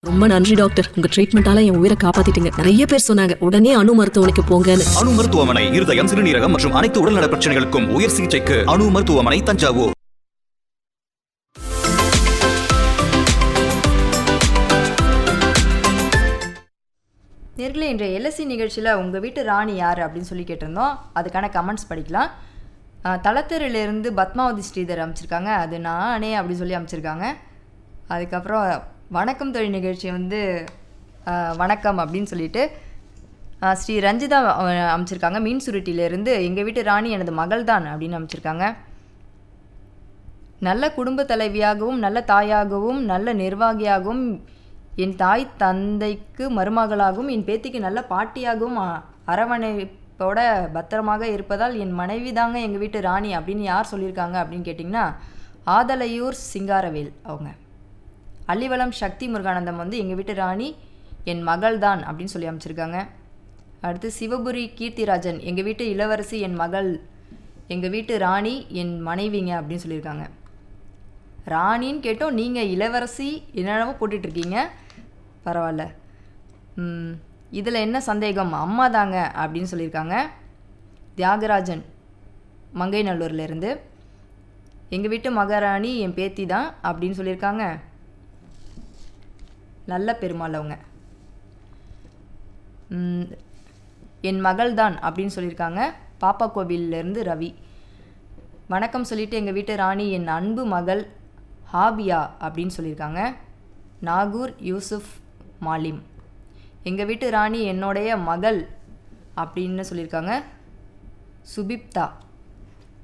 ரொம்ப நன்றி டாக்டர் உங்க ட்ரீட்மெண்டால என் உயிரை காப்பாத்திட்டீங்க நிறைய பேர் சொன்னாங்க உடனே அணு மருத்துவமனைக்கு போங்கன்னு அணு மருத்துவமனை இருதயம் சிறுநீரகம் மற்றும் அனைத்து உடல்நல பிரச்சனைகளுக்கும் உயர் சிகிச்சைக்கு அணு மருத்துவமனை தஞ்சாவூர் நேர்களே இன்றைய எல்எஸ்சி நிகழ்ச்சியில் உங்கள் வீட்டு ராணி யார் அப்படின்னு சொல்லி கேட்டிருந்தோம் அதுக்கான கமெண்ட்ஸ் படிக்கலாம் அஹ், தலத்தெருலேருந்து பத்மாவதி ஸ்ரீதர் அமைச்சிருக்காங்க அது நானே அப்படின்னு சொல்லி அமைச்சிருக்காங்க அதுக்கப்புறம் வணக்கம் தொழில் நிகழ்ச்சி வந்து அஹ், வணக்கம் அப்படின்னு சொல்லிட்டு அஹ், ஸ்ரீ ரஞ்சிதா அஹ், அமைச்சிருக்காங்க மீன் சுருட்டியிலேருந்து எங்கள் வீட்டு ராணி எனது மகள் தான் அப்படின்னு அமைச்சிருக்காங்க நல்ல குடும்ப தலைவியாகவும் நல்ல தாயாகவும் நல்ல நிர்வாகியாகவும் என் தாய் தந்தைக்கு மருமகளாகவும் என் பேத்திக்கு நல்ல பாட்டியாகவும் அ- அரவணைப்போட பத்திரமாக இருப்பதால் என் மனைவி தாங்க எங்கள் வீட்டு ராணி அப்படின்னு யார் சொல்லியிருக்காங்க அப்படின்னு கேட்டிங்கன்னா ஆதலையூர் சிங்காரவேல் அவங்க அள்ளிவளம் சக்தி முருகானந்தம் வந்து எங்கள் வீட்டு ராணி என் மகள் தான் அப்படின்னு சொல்லி அமைச்சிருக்காங்க அடுத்து சிவபுரி கீர்த்திராஜன் எங்கள் வீட்டு இளவரசி என் மகள் எங்கள் வீட்டு ராணி என் மனைவிங்க அப்படின்னு சொல்லியிருக்காங்க ராணின்னு கேட்டோம் நீங்கள் இளவரசி என்னென்னமோ போட்டுட்ருக்கீங்க பரவாயில்ல இதில் என்ன சந்தேகம் அம்மா தாங்க அப்படின்னு சொல்லியிருக்காங்க தியாகராஜன் மங்கைநல்லூர்லேருந்து எங்கள் வீட்டு மகாராணி என் பேத்தி தான் அப்படின்னு சொல்லியிருக்காங்க நல்ல பெருமாள் அவங்க ம், என் மகள் தான் அப்படின்னு சொல்லியிருக்காங்க பாப்பா கோவில்லேருந்து ரவி வணக்கம் சொல்லிட்டு எங்கள் வீட்டு ராணி என் அன்பு மகள் ஹாபியா அப்படின்னு சொல்லியிருக்காங்க நாகூர் யூசுஃப் மாலிம் எங்கள் வீட்டு ராணி என்னுடைய மகள் அப்படின்னு சொல்லியிருக்காங்க சுபிப்தா